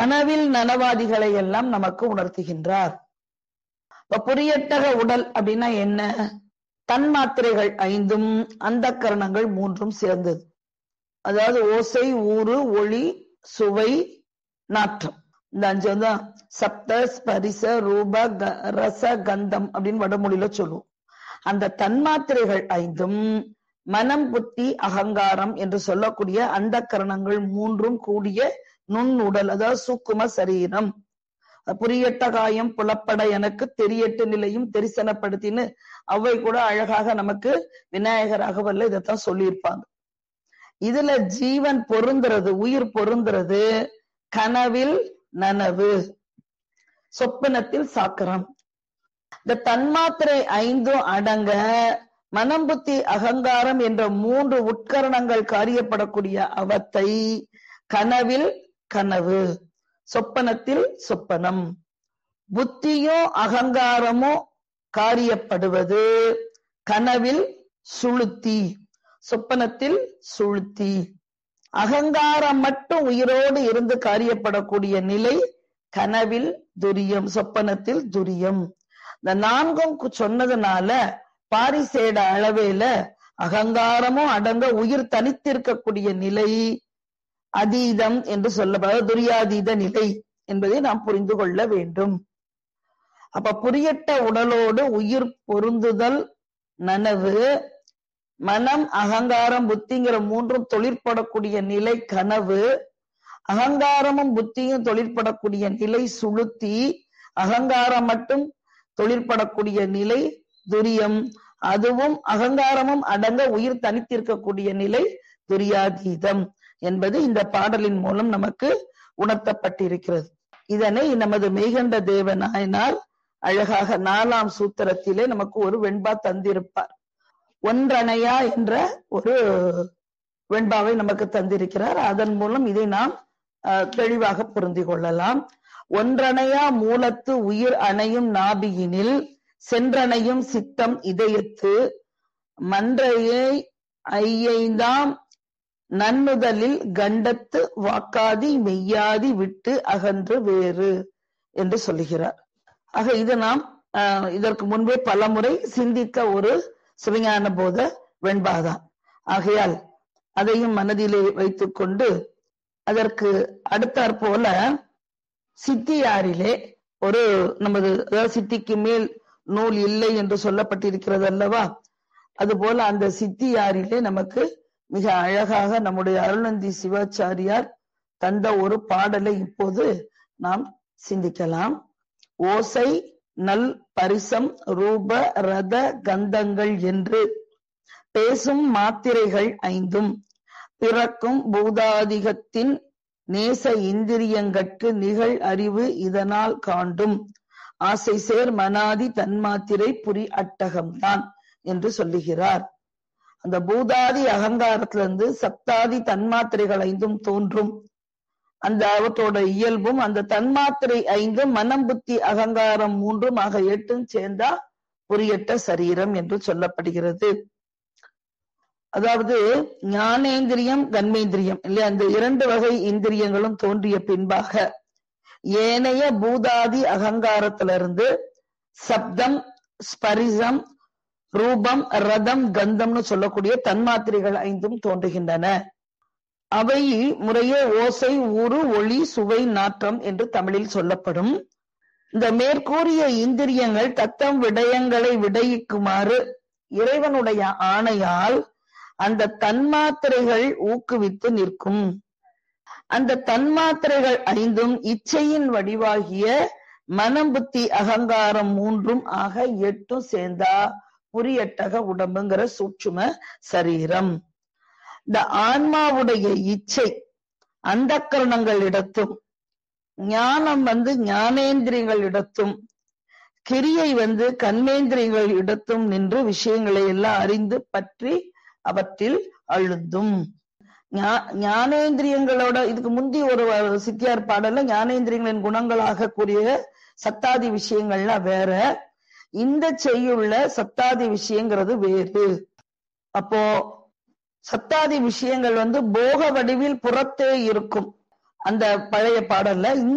கனவில் நனவாதிகளை எல்லாம் நமக்கு உணர்த்துகின்றார் இப்ப புரியட்டக உடல் அப்படின்னா என்ன தன்மாத்திரைகள் ஐந்தும் அந்த கரணங்கள் மூன்றும் சேர்ந்தது அதாவது ஓசை ஊறு ஒளி சுவை நாற்றம் இந்த அஞ்சு வந்து சப்த ஸ்பரிச ரூப க- ரச கந்தம் அப்படின்னு வடமொழியில சொல்லுவோம் அந்த தன்மாத்திரைகள் ஐந்தும் மனம் புத்தி அகங்காரம் என்று சொல்லக்கூடிய அந்த கரணங்கள் மூன்றும் கூடிய நுண் உடல் அதாவது சூக்கும சரீரம் புரியட்ட காயம் புலப்பட எனக்கு தெரியட்டு நிலையும் தெரிசனப்படுத்தின்னு அவை கூட அழகாக நமக்கு விநாயகர் அகவல்ல இதைத்தான் சொல்லியிருப்பாங்க இதுல ஜீவன் பொருந்துறது உயிர் பொருந்துறது கனவில் நனவு சொப்பனத்தில் சாக்கரம் இந்த தன்மாத்திரை ஐந்தும் அடங்க மனம் புத்தி அகங்காரம் என்ற மூன்று உட்கரணங்கள் காரியப்படக்கூடிய அவத்தை கனவில் கனவு சொப்பனத்தில் சொப்பனம் புத்தியும் அகங்காரமும் காரியப்படுவது கனவில் சுளுத்தி சொப்பனத்தில் சுளுத்தி அகங்காரம் மட்டும் உயிரோடு இருந்து காரியப்படக்கூடிய நிலை கனவில் துரியம் சொப்பனத்தில் துரியம் இந்த நான்கும் கு- சொன்னதுனால பாரிசேட அளவேல அகங்காரமும் அடங்க உயிர் தனித்திருக்கக்கூடிய நிலை அதீதம் என்று சொல்லப்பட துரியாதீத நிலை என்பதை நாம் புரிந்து கொள்ள வேண்டும் அப்ப புரியட்ட உடலோடு உயிர் பொருந்துதல் நனவு மனம் அகங்காரம் புத்திங்கிற மூன்றும் தொழிற்படக்கூடிய நிலை கனவு அகங்காரமும் புத்தியும் தொழிற்படக்கூடிய நிலை சுளுத்தி அகங்காரம் மட்டும் தொழிற்படக்கூடிய நிலை துரியம் அதுவும் அகங்காரமும் அடங்க உயிர் தனித்திருக்கக்கூடிய நிலை துரியாதீதம் என்பது இந்த பாடலின் மூலம் நமக்கு உணர்த்தப்பட்டிருக்கிறது இதனை நமது மெய்கண்ட தேவ நாயனார் அழகாக நாலாம் சூத்திரத்திலே நமக்கு ஒரு வெண்பா தந்திருப்பார் ஒன்றணையா என்ற ஒரு வெண்பாவை நமக்கு தந்திருக்கிறார் அதன் மூலம் இதை நாம் அஹ், தெளிவாக புரிந்து கொள்ளலாம் ஒன்றணையா மூலத்து உயிர் அணையும் நாபியினில் சென்றணையும் சித்தம் இதயத்து மன்றையை ஐயைந்தாம் நன்னுதலில் கண்டத்து வாக்காதி மெய்யாதி விட்டு அகன்று வேறு என்று சொல்லுகிறார் ஆக இது நாம் அஹ், இதற்கு முன்பே பலமுறை சிந்தித்த ஒரு சிவஞான போத வெண்பாதான் ஆகையால் அதையும் மனதிலே வைத்துக்கொண்டு அதற்கு அடுத்தாற் போல சித்தியாரிலே ஒரு நமது அதாவது சித்திக்கு மேல் நூல் இல்லை என்று சொல்லப்பட்டிருக்கிறது அல்லவா அதுபோல அந்த சித்தியாரிலே நமக்கு மிக அழகாக நம்முடைய அருணந்தி சிவாச்சாரியார் தந்த ஒரு பாடலை இப்போது நாம் சிந்திக்கலாம் ஓசை நல் பரிசம் ரூப ரத கந்தங்கள் என்று பேசும் மாத்திரைகள் ஐந்தும் பிறக்கும் பூதாதிகத்தின் நேச இந்திரியங்கட்கு நிகழ் அறிவு இதனால் காண்டும் ஆசை சேர் மனாதி தன்மாத்திரை புரி அட்டகம்தான் என்று சொல்லுகிறார் அந்த பூதாதி அகங்காரத்திலிருந்து சப்தாதி தன்மாத்திரைகள் ஐந்தும் தோன்றும் அந்த அவற்றோட இயல்பும் அந்த தன்மாத்திரை ஐந்தும் மனம் புத்தி அகங்காரம் மூன்றும் ஆக எட்டும் சேர்ந்தா புரியட்ட சரீரம் என்று சொல்லப்படுகிறது அதாவது ஞானேந்திரியம் கண்மேந்திரியம் இல்லையா அந்த இரண்டு வகை இந்திரியங்களும் தோன்றிய பின்பாக ஏனைய பூதாதி அகங்காரத்திலிருந்து சப்தம் ஸ்பரிசம் ரூபம் ரதம் கந்தம்னு சொல்லக்கூடிய தன்மாத்திரைகள் ஐந்தும் தோன்றுகின்றன அவை முறையே ஓசை ஊறு ஒளி சுவை நாற்றம் என்று தமிழில் சொல்லப்படும் இந்த மேற்கூறிய இந்திரியங்கள் தத்தம் விடயங்களை விடையிக்குமாறு இறைவனுடைய ஆணையால் அந்த தன்மாத்திரைகள் ஊக்குவித்து நிற்கும் அந்த தன்மாத்திரைகள் ஐந்தும் இச்சையின் வடிவாகிய மனம் புத்தி அகங்காரம் மூன்றும் ஆக எட்டும் சேர்ந்தா புரியட்டக உடம்புங்கிற சூட்சும சரீரம் இந்த ஆன்மாவுடைய இச்சை அந்த கரணங்களிடத்தும் ஞானம் வந்து ஞானேந்திரியங்கள் இடத்தும் கிரியை வந்து கண்மேந்திரியங்கள் இடத்தும் நின்று விஷயங்களை எல்லாம் அறிந்து பற்றி அவற்றில் அழுந்தும் ஞா- ஞானேந்திரியங்களோட இதுக்கு முந்தி ஒரு வ- சித்தியார் பாடல்ல ஞானேந்திரியங்களின் குணங்களாக கூடிய சத்தாதி விஷயங்கள்லாம் வேற இந்த செய்யுள்ள சத்தாதி விஷயங்கிறது வேறு அப்போ சத்தாதி விஷயங்கள் வந்து போக வடிவில் புறத்தே இருக்கும் அந்த பழைய பாடல்ல